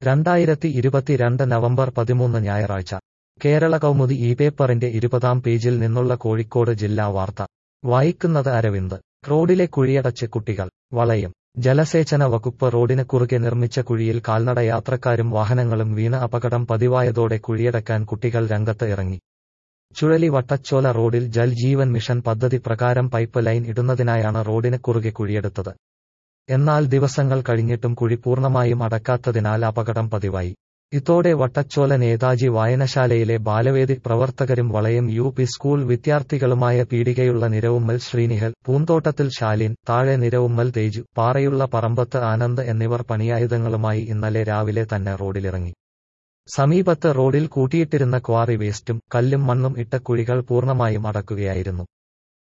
രണ്ടായിരത്തി ഇരുപത്തിരണ്ട് നവംബർ പതിമൂന്ന് ഞായറാഴ്ച കേരള കൗമുദി ഈ പേപ്പറിന്റെ ഇരുപതാം പേജിൽ നിന്നുള്ള കോഴിക്കോട് ജില്ലാ വാർത്ത വായിക്കുന്നത് അരവിന്ദ് റോഡിലെ കുഴിയടച്ച് കുട്ടികൾ വളയം ജലസേചന വകുപ്പ് റോഡിന് കുറുകെ നിർമ്മിച്ച കുഴിയിൽ കാൽനട യാത്രക്കാരും വാഹനങ്ങളും വീണ് അപകടം പതിവായതോടെ കുഴിയടക്കാൻ കുട്ടികൾ രംഗത്ത് ഇറങ്ങി ചുഴലി വട്ടച്ചോല റോഡിൽ ജൽ ജീവൻ മിഷൻ പദ്ധതി പ്രകാരം പൈപ്പ് ലൈൻ ഇടുന്നതിനായാണ് റോഡിന് കുറുകെ കുഴിയെടുത്തത് എന്നാൽ ദിവസങ്ങൾ കഴിഞ്ഞിട്ടും കുഴി പൂർണ്ണമായും അടക്കാത്തതിനാൽ അപകടം പതിവായി ഇതോടെ വട്ടച്ചോല നേതാജി വായനശാലയിലെ ബാലവേദി പ്രവർത്തകരും വളയം യു പി സ്കൂൾ വിദ്യാർത്ഥികളുമായ പീടികയുള്ള നിരവുമ്മൽ ശ്രീനിഹൽ പൂന്തോട്ടത്തിൽ ശാലിൻ താഴെ നിരവുമ്മൽ തേജു പാറയുള്ള പറമ്പത്ത് ആനന്ദ് എന്നിവർ പണിയായുധങ്ങളുമായി ഇന്നലെ രാവിലെ തന്നെ റോഡിലിറങ്ങി സമീപത്ത് റോഡിൽ കൂട്ടിയിട്ടിരുന്ന ക്വാറി വേസ്റ്റും കല്ലും മണ്ണും ഇട്ട കുഴികൾ പൂർണ്ണമായും അടക്കുകയായിരുന്നു